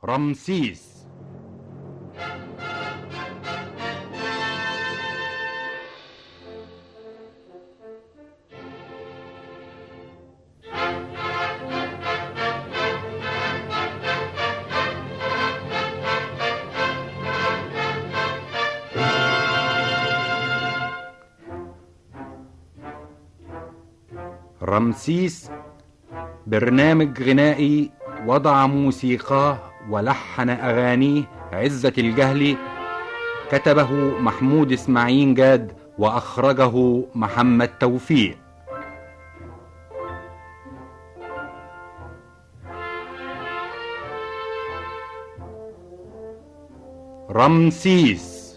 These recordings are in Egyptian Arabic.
رمسيس رمسيس برنامج غنائي وضع موسيقاه ولحن أغانيه عزة الجهلي كتبه محمود إسماعيل جاد وأخرجه محمد توفيق رمسيس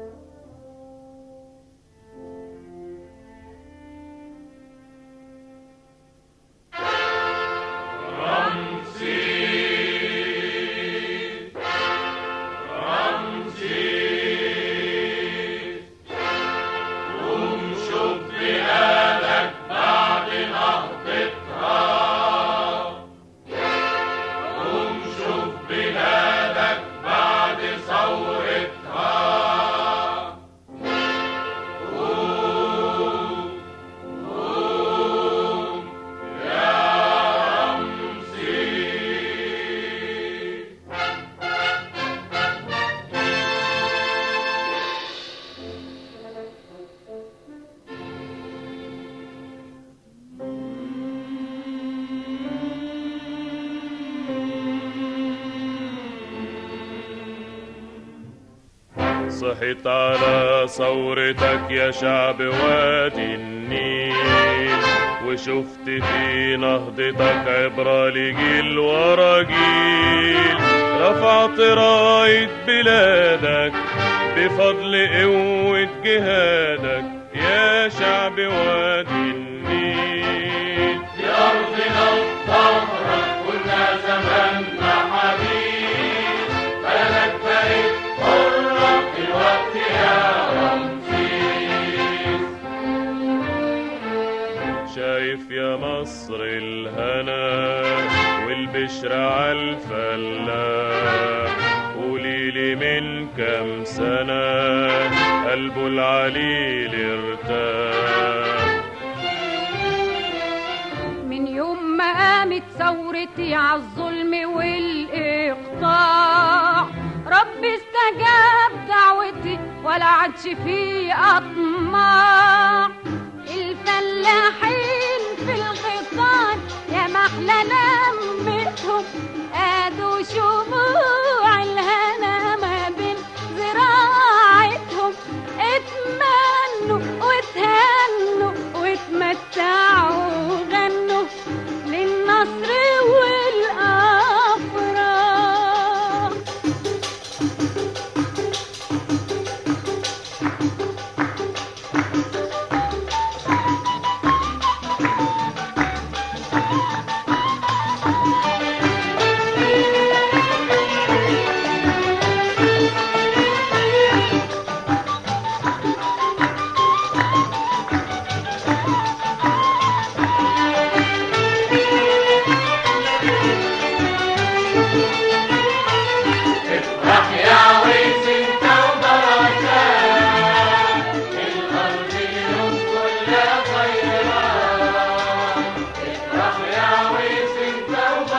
صحت على ثورتك يا شعب وادي النيل وشفت في نهضتك عبرة لجيل ورا جيل رفعت راية بلادك بفضل قوة جهادك يا شعب وادي النيل يا أرضنا الطهرة كنا زماننا حبيب بلدك بقت حرة الوقت يا رمسيس شايف يا مصر الهنا والبشر عالفلاح قوليلي من كام سنة قلبه العليل ارتاح من يوم ما قامت ثورتي عالظلم والإقطاع ربي استجاب دعوتي ولا عادش فيه أطماع الفلاحين في الغيطان يا محلى لمتهم قادوا شموع الهنا ما بين زراعتهم اتمنوا وتهنوا واتمتعوا وغنوا للنصر والأفراح افرح يا ويس انت وبركات الأرض اليوم كلها خيرات افرح يا ويس انت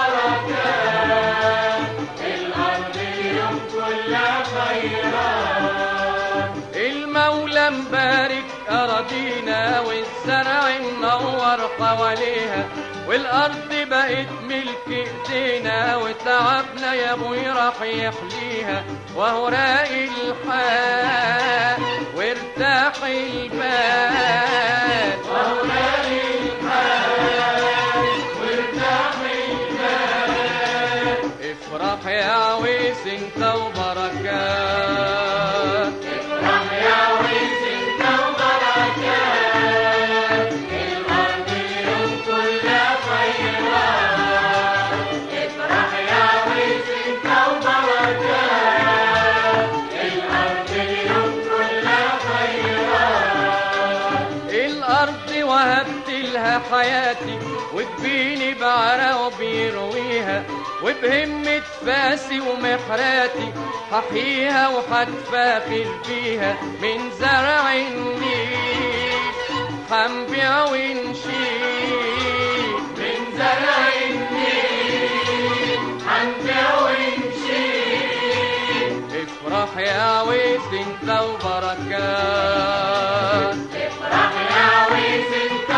وبركات الأرض اليوم كلها خيرات المولى مبارك أراضينا والزرع منور حواليها والأرض بقت ملك إيدينا وتعبنا يا أبوي راح يحليها وهو راقي الحال وارتاح البال وهو راقي الحال وارتاح البال افرح يا عويس انت وبركات افرح يا ويس انت وبركات الأرض اليوم كلها خيرات افرح يا ويس انت وبركات الأرض اليوم كلها خيرات الأرض وهبت لها حياتي وجبيني بعرق وبيرويها وبهمة فاسي ومحراتي هحييها وهتفاخر فيها من زرع النيل هنبيع ونشيل من زرع النيل هنبيع ونشيل افرح يا ويس انت وبركات افرح يا ويس انت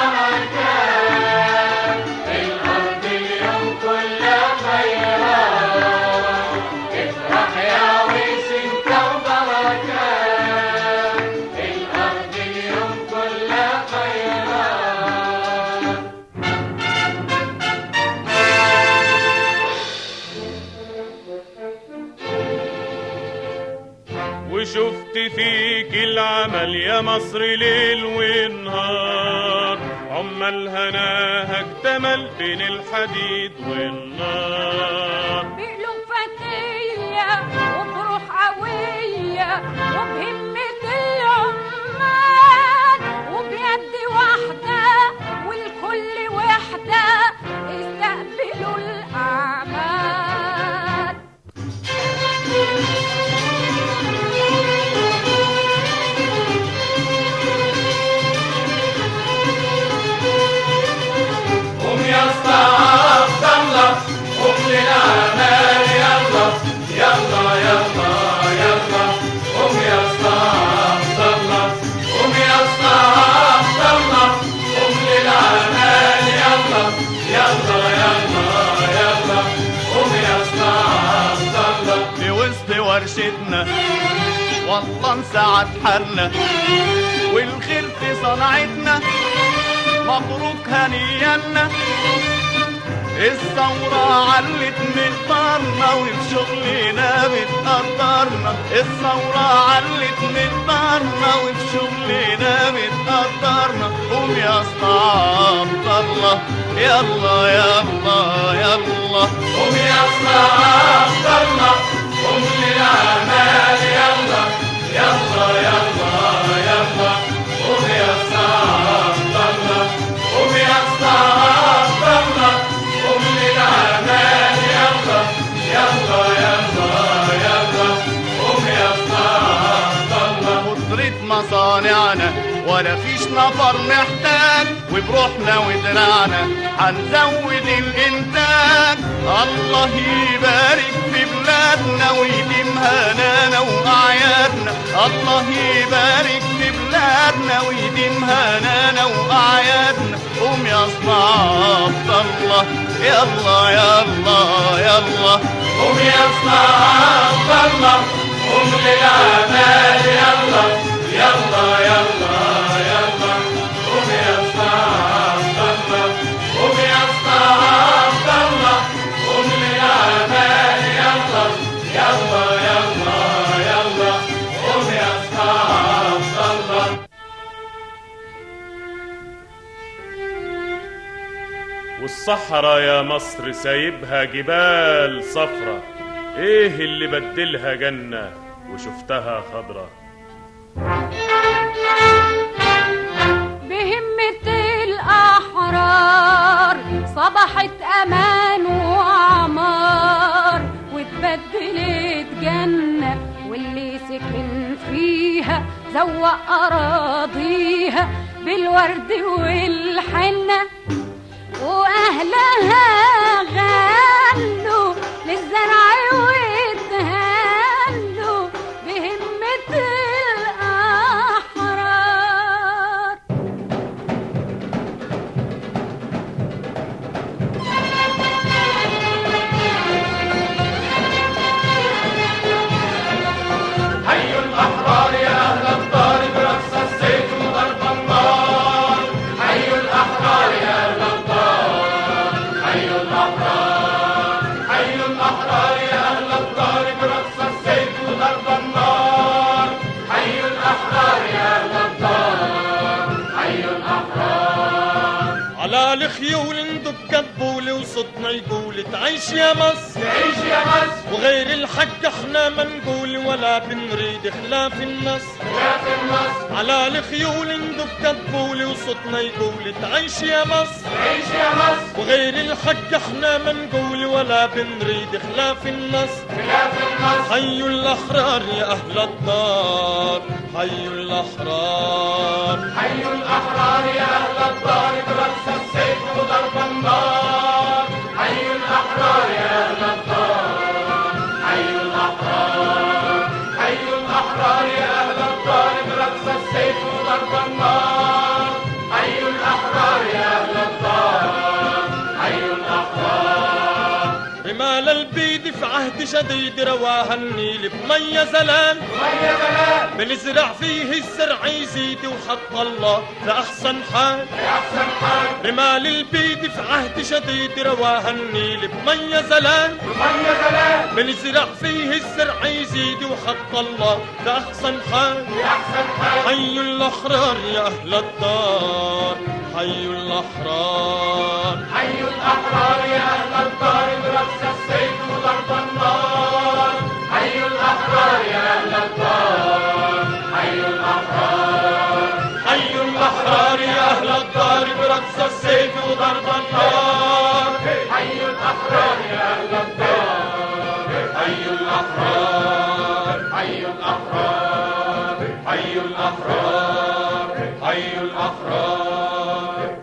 وبركات الارض اليوم كلها خيرات افرح يا ويس انت وبركات الارض اليوم كلها خيرات وشفت فيك العمل يا مصر ليل ونهار عمال هناها اكتمل بين الحديد والنار بقلوب فتية وبروح قوية وبهمة العمال وبيد واحدة والكل وحدة استقبلوا الأعمال قوم يا اسطى عبد الله قوم للعمال يلا يلا يلا يلا قوم يا اسطى عبد الله قوم يا اسطى عبد الله قوم للعمال يلا يلا يلا يلا قوم يا اسطى عبد الله في وسط ورشتنا والله انسعد حالنا والخير في صنعتنا مبروك هنيالنا الثورة علت مقدارنا وفي شغلنا بتقدرنا الثورة علت مقدارنا وفي شغلنا بتقدرنا قوم يا اسطى عبد الله يلا يلا يلا قوم يا اسطى عبد الله قوم للعمال يلا يلا يلا يلا قوم يا اسطى عبد الله قوم يا اسطى عبد الله قوم للعمال يلا يلا يلا يلا قوم يا اسطى عبد الله قدرة مصانعنا ولا فيش نفر محتاج وبروحنا ودراعنا هنزود الانتاج الله يبارك في بلادنا ويديم هنانا واعيادنا الله يبارك في بلادنا ويديم هنانا واعيادنا قوم يا اسطى عبد الله يلا يلا يلا قوم يا اسطى عبد الله قوم للعمال يلا يلا يلا يلا قوم يا اسطى عبد الله قوم يا اسطى عبد الله قوم للعمال يلا يلا يلا يلا قوم يا اسطى عبد الله والصحراء يا مصر سايبها جبال صفرة ايه اللي بدلها جنة وشفتها خضرة بهمة الأحرار صبحت أمان وعمار واتبدلت جنة واللي سكن فيها زوق أراضيها بالورد والحنة وأهلها غنوا للزرع واتهنوا بهمة الأحرار حي الأحرار يا أهل الدار برقص السيف وضرب النار حي الأحرار يا أهل الدار حي الأحرار حي الأحرار يا أهل الدار برقص السيف وضرب النار حي الأحرار يا أهل الدار حي الأحرار على الخيول ندب كبولة وصوتنا يقول تعيش يا مصر تعيش يا مصر وغير وغير الحق احنا ما نقول ولا بنريد خلاف النص خلاف النص على الخيول ندق كتبولي وصوتنا يقول تعيش يا مصر عيش يا مصر وغير الحق احنا ما نقول ولا بنريد خلاف النص خلاف النص حيوا الأحرار يا أهل الدار حيوا الأحرار حي الأحرار يا أهل الدار برقص السيف وضرب النار حي الأحرار يا أهل الدار حي الأحرار حي الأحرار يا أهل الدار برقص السيف وضرب النار حي الأحرار يا أهل الدار حي الأحرار رمال البيد في عهد شديد رواها النيل بمية زلال ويا بلاد بنزرع فيه الزرع يزيد وحط الله لأحسن حال يا أحسن حال رمال البيد في عهد شديد رواها النيل بمية زلال ويا بلاد بنزرع فيه الزرع يزيد وحط الله لأحسن حال يا أحسن حال حي الأحرار يا أهل الدار حي الأحرار حي الأحرار يا أهل الدار برقص السيف وضرب النار حي الأحرار يا أهل الدار حي الأحرار حي الأحرار يا أهل الدار برقص السيف وضرب النار حي الأحرار يا أهل الدار حي الأحرار حي الأحرار حي الأحرار حي الأحرار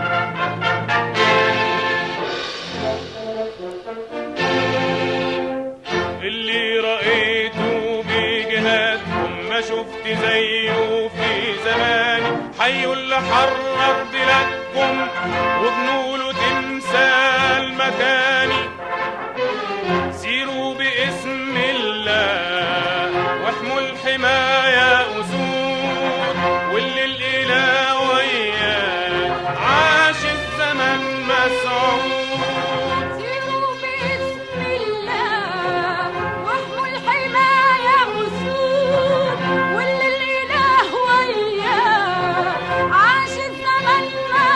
اللي رأيته بجهادكم ما شفت زيه في زماني حي اللي حرر بلادكم وبنوله تمثال مكاني سيروا باسم الله واحموا الحماية أسود واللي الإله وياه عاش الزمن مسعود سيروا باسم الله واحموا الحماية أسود واللي الإله وياه عاش الزمن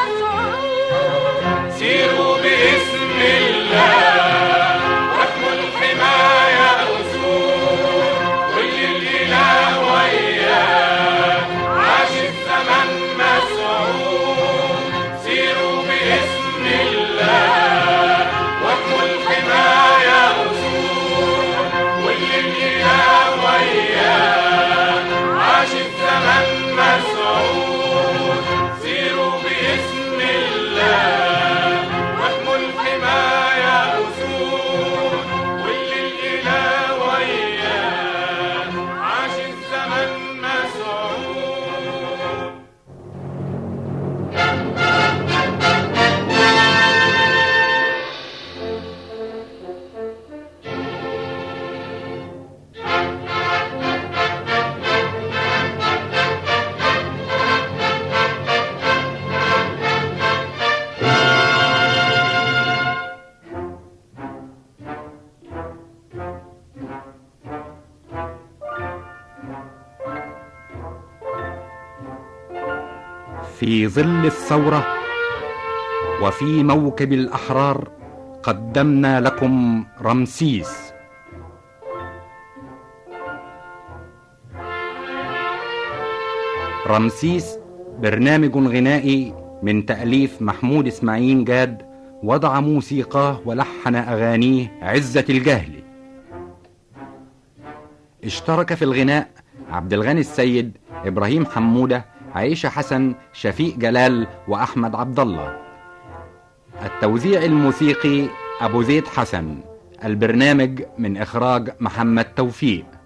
مسعود سيروا باسم الله واحموا الحماية أسود واللي الإله وياه عاش الزمن مسعود سيروا باسم الله واحموا الحماية أسود واللي الإله وياه عاش الزمن مسعود سيروا باسم الله واحموا الحماية أسود واللي الإله وياه عاش الزمن مسعود في ظل الثورة وفي موكب الأحرار قدمنا لكم رمسيس رمسيس برنامج غنائي من تأليف محمود إسماعيل جاد وضع موسيقاه ولحن أغانيه عزة الجهل اشترك في الغناء عبد الغني السيد إبراهيم حمودة عيشة حسن شفيق جلال وأحمد عبد الله التوزيع الموسيقي أبو زيد حسن البرنامج من إخراج محمد توفيق